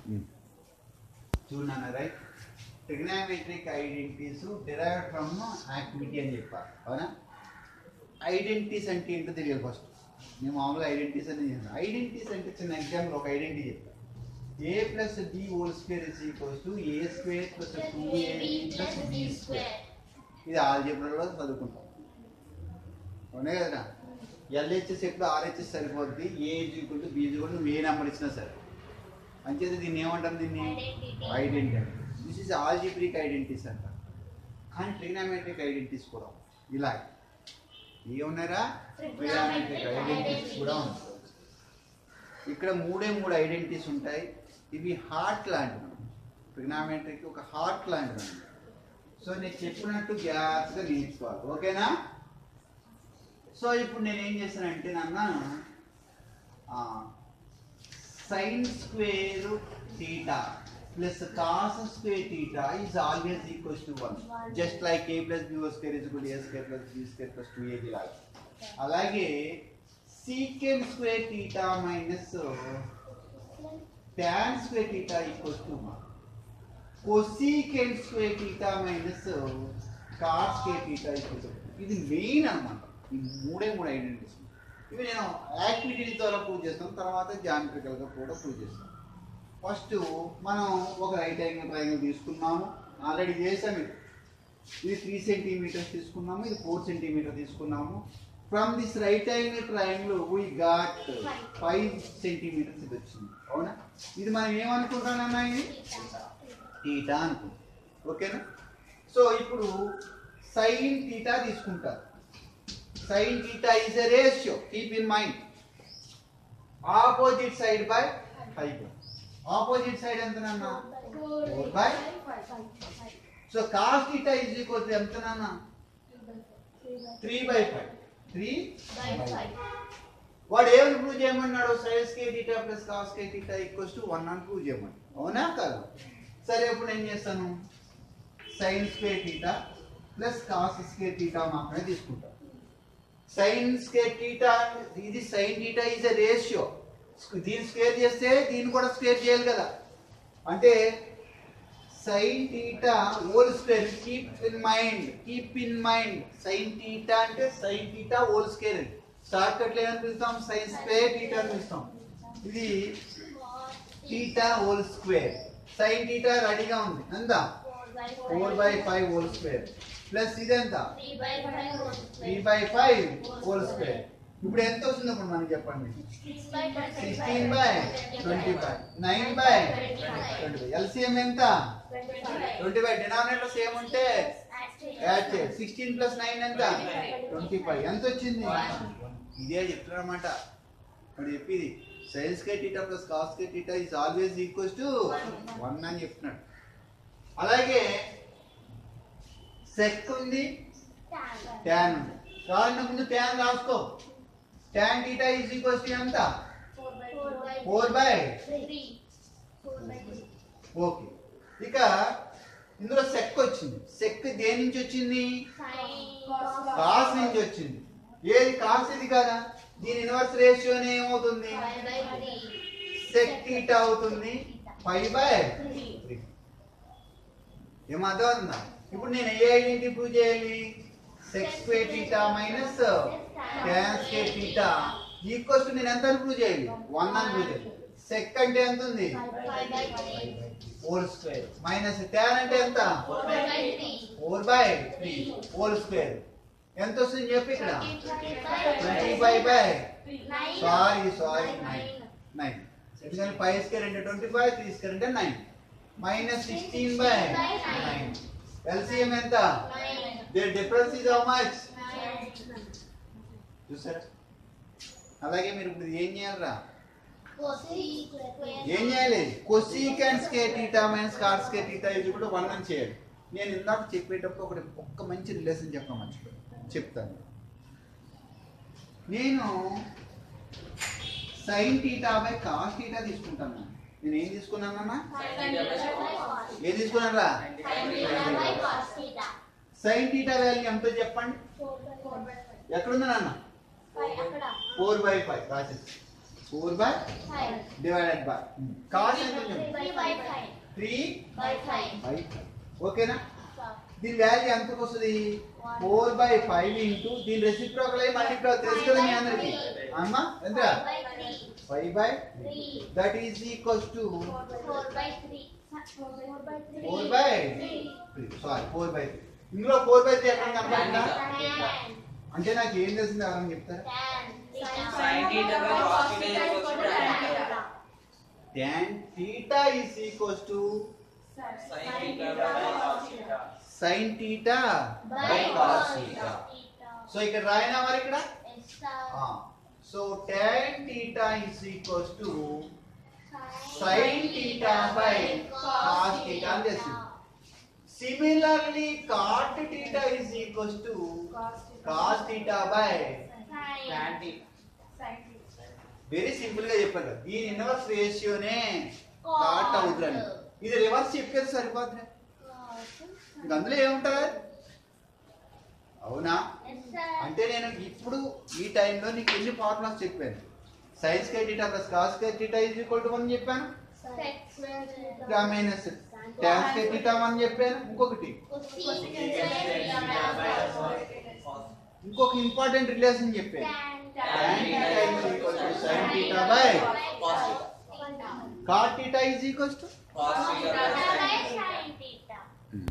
చూడన్నా right trigonometric identities derive from activity అని చెప్పారు అవునా ఐడెంటిటీస్ అంటే ఏంటో తెలియాలి ఫస్ట్ నేను మామూలుగా ఐడెంటిటీస్ అని చేస్తాను ఐడెంటిటీస్ అంటే చిన్న ఎగ్జాంపుల్ ఒక ఐడెంటిటీ చెప్తాను A plus B whole square is equals to A square plus two AB plus B square ఇది ఆల్జీబ్రాలో చదువుకుంటాం అవునే కదరా ఎల్హెచ్ఎస్ ఎప్పుడు ఆర్హెచ్ఎస్ సరిపోద్ది A equal to B equal to ఏ నెంబర్ ఇచ్చినా సరే అంచేది దీన్ని ఏమంటారు దీన్ని identity this is algebraic identities అంటారు కానీ ట్రిగ్నామెట్రిక్ ఐడెంటిటీస్ కూడా ఉన్నాయి. ఇలా ఏమున్నారా ట్రిగ్నామెట్రిక్ ఐడెంటిటీస్ కూడా ఉంటాయి ఇక్కడ మూడే మూడు ఐడెంటిటీస్ ఉంటాయి ఇవి హార్ట్ లాంటివి ట్రిగ్నామెట్రిక్ ఒక హార్ట్ లాంటివి సో నేను చెప్పినట్టు జాగ్రత్తగా నేర్చుకోవాలి ఓకేనా సో ఇప్పుడు నేను ఏం చేశానంటే నాన్న sine square theta plus cos square theta is always equals to one just like A plus B square is equal A square plus B square plus two AB లాగా అలాగే secant square theta minus tan square theta equals to one cosecant square theta minus cot square theta equals ఇది main అన్నమాట ఈ మూడే మూడు identities ఇవి నేను activity ద్వారా ప్రూవ్ చేస్తాను తర్వాత జామెట్రికల్గా కూడా ప్రూవ్ చేస్తాను ఫస్ట్ మనం ఒక రైట్ యాంగిల్ ట్రయాంగిల్ తీసుకున్నాము ఆల్రెడీ చేసాం ఇది ఇది త్రీ సెంటీమీటర్స్ తీసుకున్నాము ఇది ఫోర్ సెంటీమీటర్ తీసుకున్నాము from this right angle triangle we got five centimeters ఇది వచ్చింది అవునా ఇది మనం ఏమనుకుంటానన్నా ఇది టీటా అనుకుంటాం ఓకేనా సో ఇప్పుడు సైన్ టీటా తీసుకుంటారు sine theta is a ratio keep in mind opposite side by five opposite side ఎంతనన్నా four by so cos theta is equal to ఎంతనన్నా త్రీ బై ఫైవ్ త్రీ వాడు ఏమని ప్రూవ్ చేయమన్నాడు sines K theta plus cos K theta equals to one అని prove చేయమని అవునా కాదు సరే ఇప్పుడు ఏం చేస్తాను sine square theta plus cos square theta మాత్రమే తీసుకుంటాం సైన్ స్క్వేర్ టీటా ఇది sine theta is a ratio దీన్ని స్క్వేర్ చేస్తే దీన్ని కూడా స్క్వేర్ చేయాలి కదా అంటే sine theta whole square keep in mind keep in mind sine theta అంటే sine theta whole square short cut ఏమని పిలుస్తాం సైన్ స్క్వేర్ టీటా అని పిలుస్తాం ఇది theta whole square sine theta రెడీగా ఉంది ఎంత four by five whole square plus ఇది ఎంత three by five whole square ఇప్పుడు ఎంత వస్తుంది ఇప్పుడు మనకి చెప్పండి sixteen by twenty five nine by twenty five LCM ఎంత ట్వంటీ ఫైవ్ డినామినేటర్ సేమ్ ఉంటే యాడ్ చేయాలి సిక్స్టీన్ ప్లస్ నైన్ ఎంత ట్వంటీ ఫైవ్ ఎంత వచ్చింది ఇదే చెప్తున్నమాట ఇప్పుడు చెప్పింది sines K theta plus cos K theta is always equals to one అని చెప్తున్నాడు అలాగే సెక్ ఉంది ట్యాన్ ఉంది కావాలంటే ముందు ట్యాన్ రాసుకో tan theta is equals to ఎంత ఫోర్ బై ఓకే ఇక ఇందులో సెక్ వచ్చింది సెక్ దేని నుంచి వచ్చింది కాస్ నుంచి వచ్చింది ఏది కాస్ ఇది కదా దీని ఇన్వర్స్ రేషియోనే ఏమవుతుంది సెక్ టీటా అవుతుంది ఫైవ్ బై త్రీ ఏమర్థమవుతుందా ఇప్పుడు నేను ఏ ఐడెంటిటీ ప్రూవ్ చేయాలి sec square theta minus tan square theta equals to నేను ఎంత అని ప్రూవ్ చేయాలి వన్ అని ప్రూవ్ చేయాలి సెక్ అంటే ఎంత ఉంది హోల్ స్క్వేర్ మైనస్ ట్యాన్ అంటే ఎంత four by three whole square ఎంత వస్తుంది చెప్పి ఇక్కడ twenty five by sorry sorry nine nine ఎందుకంటే ఫైవ్ స్క్వేర్ అంటే ట్వంటీ ఫైవ్ త్రీ స్క్వేర్ అంటే nine minus sixteen by nine LCM ఎంత the difference is how much చూసారా అలాగే మీరు ఇప్పుడు ఏం చేయాలరా ఏం చేయాలి cosecant square theta minus cot square theta ఇది కూడా వన్ అని చేయాలి నేను ఇందాక చెప్పేటప్పుడు ఒకటి ఒక్క మంచి రిలేషన్ చెప్పడం మర్చిపోయాను చెప్తాను నేను sine theta by cos theta తీసుకుంటాను నేను ఏం తీసుకున్నానన్నా ఏం తీసుకున్నారా సైన్ టీటా వాల్యూ ఎంతో చెప్పండి ఎక్కడుంది నాన్న ఫోర్ బై ఫైవ్ రాసేసి four by divided by cos ఎంత త్రీ బై ఓకేనా దీని వాల్యూ ఎంతకు వస్తుంది ఫోర్ బై ఫైవ్ ఇంటూ దీని రెసిప్రోకల్ అయి మల్టిప్లై తెలుసు కదా మీ అందరికి అమ్మా ఎంత five by that is equals to four by sorry four by ఇందులో ఫోర్ బై త్రీ ఎక్కడ కనపడిందా అంటే నాకు ఏం తెలిసింది ఎవరైనా చెప్తారా tan theta is equals to sin theta by cos theta so ఇక్కడ రాయనా మరి ఇక్కడ so tan theta is equals to sin theta by cos theta అని తెలిసింది similarly cot theta is equals to cos theta by tan theta very simple గా చెప్పారు కదా. దీని ఇన్వర్స్ రేషియోనే కాట్ అవుతుందని ఇది రివర్స్ చెప్పేది సరిపోతుంది ఇంక అందులో ఏముంటుంది అవునా అంటే నేను ఇప్పుడు ఈ టైంలో నీకు ఎన్ని ఫార్ములాస్ చెప్పాను sines K theta plus cos K theta is equal to one చెప్పాను minus tans K theta one చెప్పాను ఇంకొకటి ఇంకొక ఇంపార్టెంట్ రిలేషన్ చెప్పాను tan theta is equal to sin theta by cot theta is equals to